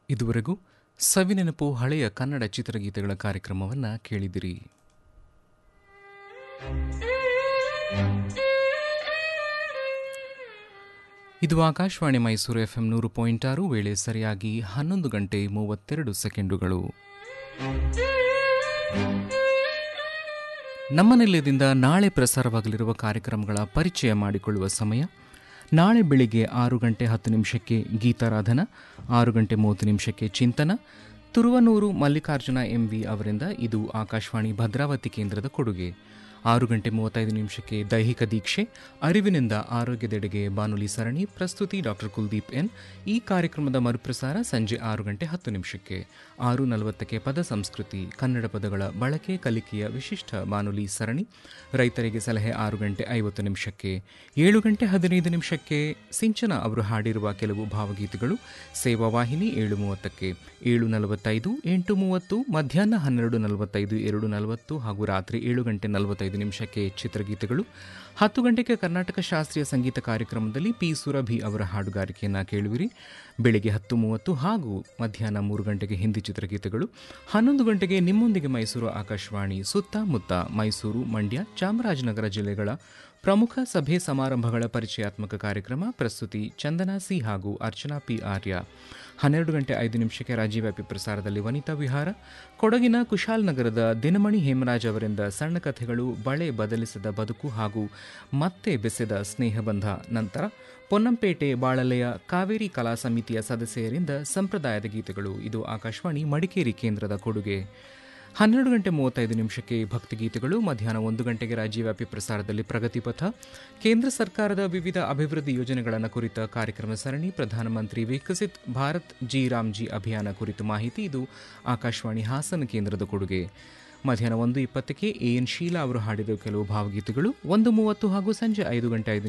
ಇದುವರೆಗೂ ಸವಿನೆನಪು ಹಳೆಯ ಕನ್ನಡ ಚಿತ್ರಗೀತೆಗಳ ಕಾರ್ಯಕ್ರಮವನ್ನು ಕೇಳಿದಿರಿ ಇದು ಆಕಾಶವಾಣಿ ಮೈಸೂರು ಎಫ್ಎಂ ನೂರು ಪಾಯಿಂಟ್ ಆರು ವೇಳೆ ಸರಿಯಾಗಿ ಹನ್ನೊಂದು ಗಂಟೆ ಮೂವತ್ತೆರಡು ಸೆಕೆಂಡುಗಳು ನಮ್ಮ ನಿಲಯದಿಂದ ನಾಳೆ ಪ್ರಸಾರವಾಗಲಿರುವ ಕಾರ್ಯಕ್ರಮಗಳ ಪರಿಚಯ ಮಾಡಿಕೊಳ್ಳುವ ಸಮಯ ನಾಳೆ ಬೆಳಿಗ್ಗೆ ಆರು ಗಂಟೆ ಹತ್ತು ನಿಮಿಷಕ್ಕೆ ಗೀತಾರಾಧನ ಆರು ಗಂಟೆ ಮೂವತ್ತು ನಿಮಿಷಕ್ಕೆ ಚಿಂತನ ತುರುವನೂರು ಮಲ್ಲಿಕಾರ್ಜುನ ಎಂವಿ ಅವರಿಂದ ಇದು ಆಕಾಶವಾಣಿ ಭದ್ರಾವತಿ ಕೇಂದ್ರದ ಕೊಡುಗೆ ಆರು ಗಂಟೆ ಮೂವತ್ತೈದು ನಿಮಿಷಕ್ಕೆ ದೈಹಿಕ ದೀಕ್ಷೆ ಅರಿವಿನಿಂದ ಆರೋಗ್ಯದೆಡೆಗೆ ಬಾನುಲಿ ಸರಣಿ ಪ್ರಸ್ತುತಿ ಡಾಕ್ಟರ್ ಕುಲ್ದೀಪ್ ಎನ್ ಈ ಕಾರ್ಯಕ್ರಮದ ಮರುಪ್ರಸಾರ ಸಂಜೆ ಆರು ಗಂಟೆ ಹತ್ತು ನಿಮಿಷಕ್ಕೆ ಆರು ನಲವತ್ತಕ್ಕೆ ಪದ ಸಂಸ್ಕೃತಿ ಕನ್ನಡ ಪದಗಳ ಬಳಕೆ ಕಲಿಕೆಯ ವಿಶಿಷ್ಟ ಬಾನುಲಿ ಸರಣಿ ರೈತರಿಗೆ ಸಲಹೆ ಆರು ಗಂಟೆ ಐವತ್ತು ನಿಮಿಷಕ್ಕೆ ಏಳು ಗಂಟೆ ಹದಿನೈದು ನಿಮಿಷಕ್ಕೆ ಸಿಂಚನ ಅವರು ಹಾಡಿರುವ ಕೆಲವು ಭಾವಗೀತೆಗಳು ಸೇವಾ ವಾಹಿನಿ ಏಳು ಮೂವತ್ತಕ್ಕೆ ಏಳು ನಲವತ್ತೈದು ಎಂಟು ಮೂವತ್ತು ಮಧ್ಯಾಹ್ನ ಹನ್ನೆರಡು ನಲವತ್ತೈದು ಎರಡು ನಲವತ್ತು ಹಾಗೂ ರಾತ್ರಿ ಏಳು ಗಂಟೆ ನಲವತ್ತೈದು ನಿಮಿಷಕ್ಕೆ ಚಿತ್ರಗೀತೆಗಳು ಹತ್ತು ಗಂಟೆಗೆ ಕರ್ನಾಟಕ ಶಾಸ್ತ್ರೀಯ ಸಂಗೀತ ಕಾರ್ಯಕ್ರಮದಲ್ಲಿ ಪಿ ಸುರಭಿ ಅವರ ಹಾಡುಗಾರಿಕೆಯನ್ನು ಕೇಳುವಿರಿ ಬೆಳಿಗ್ಗೆ ಹತ್ತು ಮೂವತ್ತು ಹಾಗೂ ಮಧ್ಯಾಹ್ನ ಮೂರು ಗಂಟೆಗೆ ಹಿಂದಿ ಚಿತ್ರಗೀತೆಗಳು ಹನ್ನೊಂದು ಗಂಟೆಗೆ ನಿಮ್ಮೊಂದಿಗೆ ಮೈಸೂರು ಆಕಾಶವಾಣಿ ಸುತ್ತಮುತ್ತ ಮೈಸೂರು ಮಂಡ್ಯ ಚಾಮರಾಜನಗರ ಜಿಲ್ಲೆಗಳ ಪ್ರಮುಖ ಸಭೆ ಸಮಾರಂಭಗಳ ಪರಿಚಯಾತ್ಮಕ ಕಾರ್ಯಕ್ರಮ ಪ್ರಸ್ತುತಿ ಚಂದನಾ ಸಿ ಹಾಗೂ ಅರ್ಚನಾ ಪಿ ಆರ್ಯ ಹನ್ನೆರಡು ಗಂಟೆ ಐದು ನಿಮಿಷಕ್ಕೆ ರಾಜ್ಯವ್ಯಾಪಿ ಪ್ರಸಾರದಲ್ಲಿ ವನಿತಾ ವಿಹಾರ ಕೊಡಗಿನ ಕುಶಾಲನಗರದ ದಿನಮಣಿ ಹೇಮರಾಜ್ ಅವರಿಂದ ಸಣ್ಣ ಕಥೆಗಳು ಬಳೆ ಬದಲಿಸಿದ ಬದುಕು ಹಾಗೂ ಮತ್ತೆ ಬೆಸೆದ ಸ್ನೇಹಬಂಧ ನಂತರ ಪೊನ್ನಂಪೇಟೆ ಬಾಳಲೆಯ ಕಾವೇರಿ ಕಲಾ ಸಮಿತಿಯ ಸದಸ್ಯರಿಂದ ಸಂಪ್ರದಾಯದ ಗೀತೆಗಳು ಇದು ಆಕಾಶವಾಣಿ ಮಡಿಕೇರಿ ಕೇಂದ್ರದ ಕೊಡುಗೆ ಹನ್ನೆರಡು ಗಂಟೆ ಮೂವತ್ತೈದು ನಿಮಿಷಕ್ಕೆ ಭಕ್ತಿಗೀತೆಗಳು ಮಧ್ಯಾಹ್ನ ಒಂದು ಗಂಟೆಗೆ ರಾಜ್ಯವ್ಯಾಪಿ ಪ್ರಸಾರದಲ್ಲಿ ಪ್ರಗತಿಪಥ ಕೇಂದ್ರ ಸರ್ಕಾರದ ವಿವಿಧ ಅಭಿವೃದ್ಧಿ ಯೋಜನೆಗಳನ್ನು ಕುರಿತ ಕಾರ್ಯಕ್ರಮ ಸರಣಿ ಪ್ರಧಾನಮಂತ್ರಿ ವಿಕಸಿತ್ ಭಾರತ್ ಜಿ ರಾಮ್ಜಿ ಅಭಿಯಾನ ಕುರಿತು ಮಾಹಿತಿ ಇದು ಆಕಾಶವಾಣಿ ಹಾಸನ ಕೇಂದ್ರದ ಕೊಡುಗೆ ಮಧ್ಯಾಹ್ನ ಒಂದು ಇಪ್ಪತ್ತಕ್ಕೆ ಎ ಎನ್ ಶೀಲಾ ಅವರು ಹಾಡಿದ ಕೆಲವು ಭಾವಗೀತೆಗಳು ಒಂದು ಮೂವತ್ತು ಹಾಗೂ ಸಂಜೆ ಐದು ಗಂಟೆ ಐದು